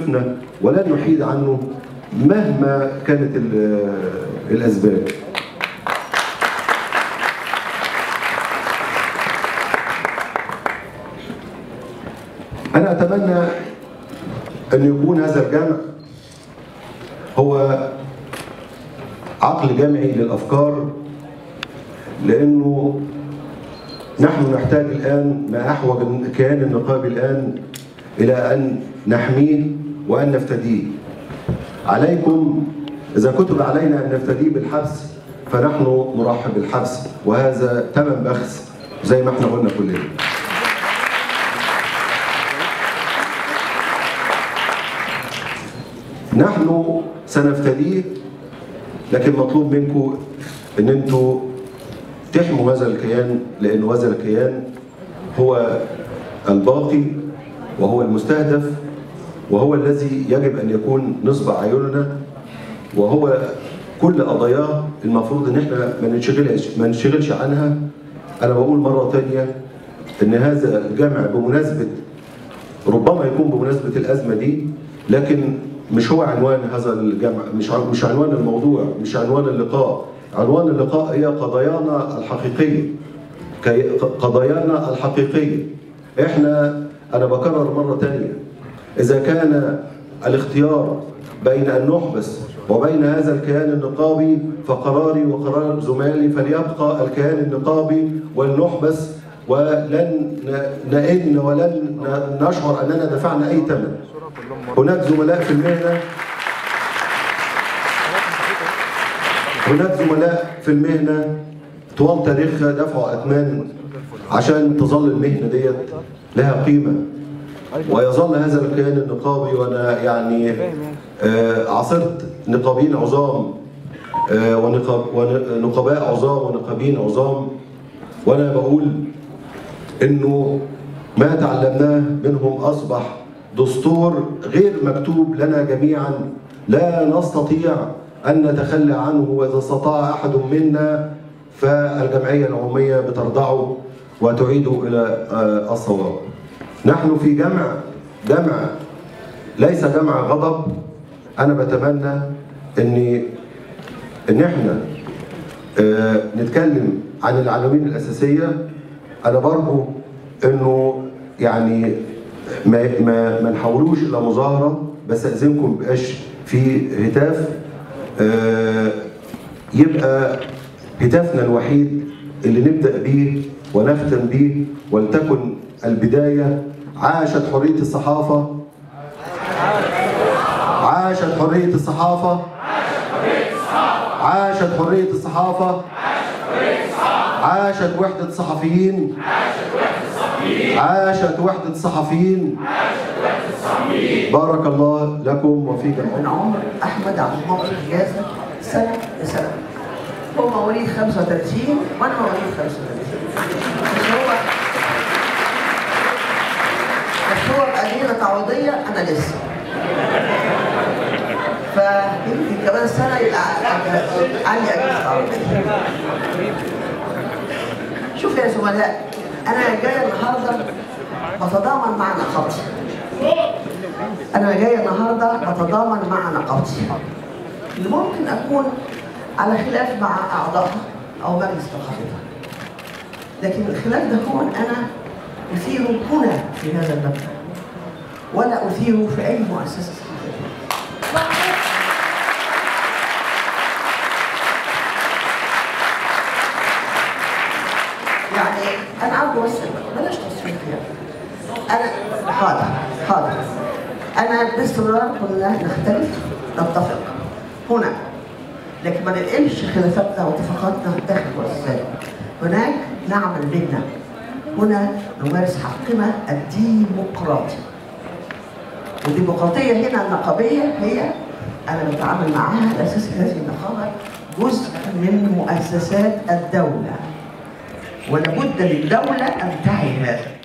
يوقفنا ولن نحيد عنه مهما كانت ال- الاسباب انا اتمنى ان يكون هذا الجمع هو عقل جمعي للافكار لانه نحن نحتاج الان ما احوج الكيان النقابي الان الى ان نحميه وان نفتديه عليكم اذا كتب علينا ان نفتديه بالحبس فنحن نرحب بالحبس وهذا ثمن بخس زي ما احنا قلنا كلنا نحن سنفتديه لكن مطلوب منكم ان انتوا تحموا هذا الكيان لان هذا الكيان هو الباقي وهو المستهدف وهو الذي يجب ان يكون نصب اعيننا وهو كل قضاياه المفروض ان احنا ما ننشغلش ما ننشغلش عنها انا بقول مره ثانيه ان هذا الجمع بمناسبه ربما يكون بمناسبه الازمه دي لكن مش هو عنوان هذا الجمع مش ع- مش عنوان الموضوع مش عنوان اللقاء عنوان اللقاء هي قضايانا الحقيقيه كي- قضايانا الحقيقيه احنا انا بكرر مره ثانيه اذا كان الاختيار بين ان نحبس وبين هذا الكيان النقابي فقراري وقرار زملائي فليبقى الكيان النقابي ولنحبس ولن ن- نئن ولن ن- نشعر اننا دفعنا اي ثمن هناك زملاء في المهنه هناك زملاء في المهنه طوال تاريخها دفعوا اثمان عشان تظل المهنه ديت لها قيمه ويظل هذا الكيان النقابي وانا يعني آه، عاصرت نقابين عظام آه، ونقاب ونقباء عظام ونقابين عظام وانا بقول انه ما تعلمناه منهم اصبح دستور غير مكتوب لنا جميعا لا نستطيع ان نتخلى عنه واذا استطاع احد منا فالجمعيه العموميه بترضعه وتعيده الى آه، الصواب. نحن في جمع جمع ليس جمع غضب انا بتمنى ان ان احنا آه، نتكلم عن العناوين الاساسيه انا برجو انه يعني ما ما ما نحولوش الى مظاهره بس اذنكم ما يبقاش في هتاف آه، يبقى هتافنا الوحيد اللي نبدا بيه ونختم بيه ولتكن البدايه عاشت حريه الصحافه عاشت حريه الصحافه عاشت حريه الصحافه عاشت وحده الصحفيين عاشت وحده الصحفيين بارك الله لكم وفي من جمعكم عمر احمد عبد المعطي حجازه سنه بسنه هو مواليد 35 وانا مواليد 35 بس هو بس هو بأديرة تعويضية أنا لسه فيمكن كمان سنة يبقى عندي- عندي أجازة تعويضية شوف يا زملاء أنا جاية النهاردة بتضامن مع نقابتي أنا جاية النهاردة بتضامن مع نقابتي اللي ممكن أكون على خلاف مع أعضائها أو مجلس نقابتها لكن الخلاف ده هو أنا أثيره هنا في هذا المبنى ولا أثيره في أي مؤسسة صحفية يعني أنا عاوز أوصل بلاش تصوير يعني أنا حاضر حاضر أنا باستمرار كنا نختلف نتفق هنا لكن ما ننقلش خلافاتنا واتفاقاتنا داخل المؤسسات هناك نعمل بيننا هنا نمارس حقنا الديمقراطي والديمقراطية هنا النقابية هي أنا بتعامل معاها على أساس هذه النقابة جزء من مؤسسات الدولة ولابد للدولة أن تعي هذا